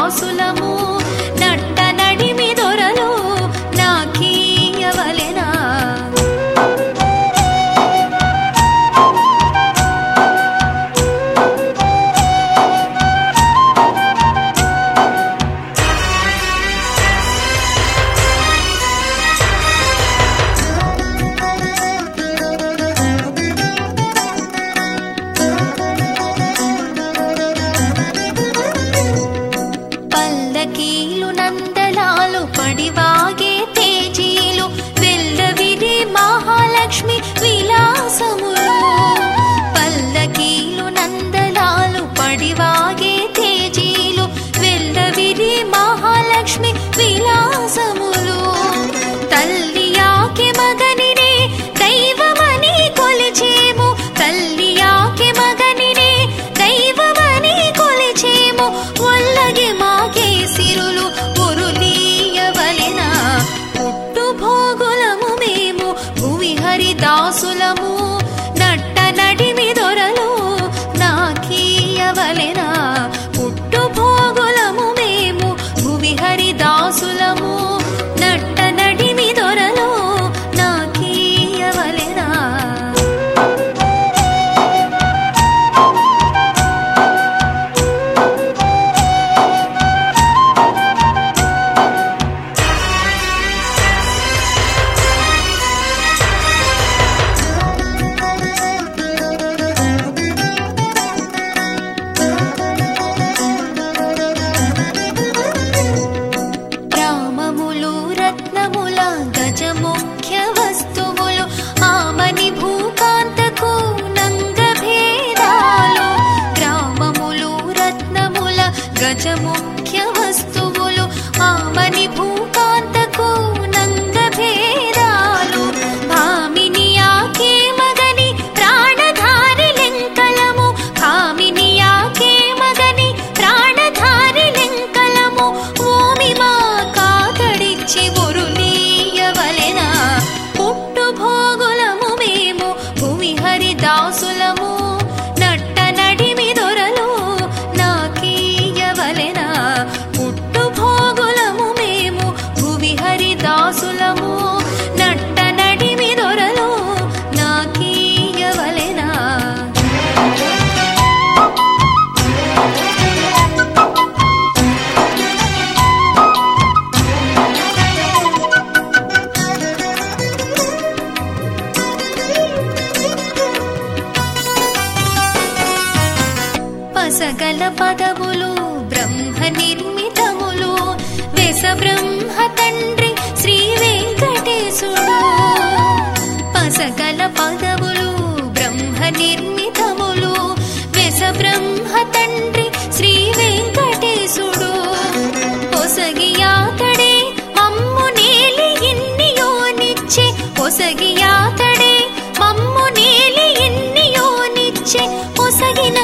దాసులము నట్ట నడిమి దొరలు నాకీయవలెనా పల్లకీలు నందలాలు పడివాగే తేజీలు వెల్లవిరి మహాలక్ష్మి విలాసములు పల్లకీలు నందలాలు పడివాగే తేజీలు వెల్లవిరి మహాలక్ష్మి విలాసములు తల్లియాకి మగనినే దైవమని కొలిచేము తల్లియాకి మగనినే దైవమని కొలిచేము వల్లగి మాకే సిరులు ఉరులీయవలెన పుట్టు భోగులము మేము భువి హరిదాసులము నట్ట నడిమి దొరలు నాకీయవలెన పుట్టు భోగులము మేము భువి హరిదాసులము నట్ట నడిమి దొరలు నాకీయవలెనా రామములు రత్నముల గజముఖ్య వస్తువులు ఆమని భూకాంతకు నంగ భేదాలు గ్రామములు రత్నముల గజముఖ్య వస్తువులు ఆమని భూకాంతకు నంగ భేదాలు భామినియాకే మగని ప్రాణధారి లెంకలము భామినియాకే మగని ప్రాణధారి లెంకలము ఓమి మా కాకడిచ్చి ఉరులీయవలెన పుట్టు భోగులము మేము భూమి హరిదాసులము నట్ట నడిమి దొరలు నాకీయవలెన పుట్టు భోగులము మేము భూమి హరిదాసులము నట్ట నడిమి దొరలు నాకీయవలెనా పసగల పదవులు బ్రహ్మ నిర్మితములు వెస బ్రహ్మ తండ్రి శ్రీ వెంకటేశుడు పసగల పదవులు బ్రహ్మ నిర్మితములు వెస బ్రహ్మ తండ్రి శ్రీ వెంకటేశుడు పొసగియాతడే మమ్ము నేలి ఇన్నియోనిచ్చే పొసగియాతడే మమ్ము నేలి ఇన్నియోనిచ్చే పొసగిన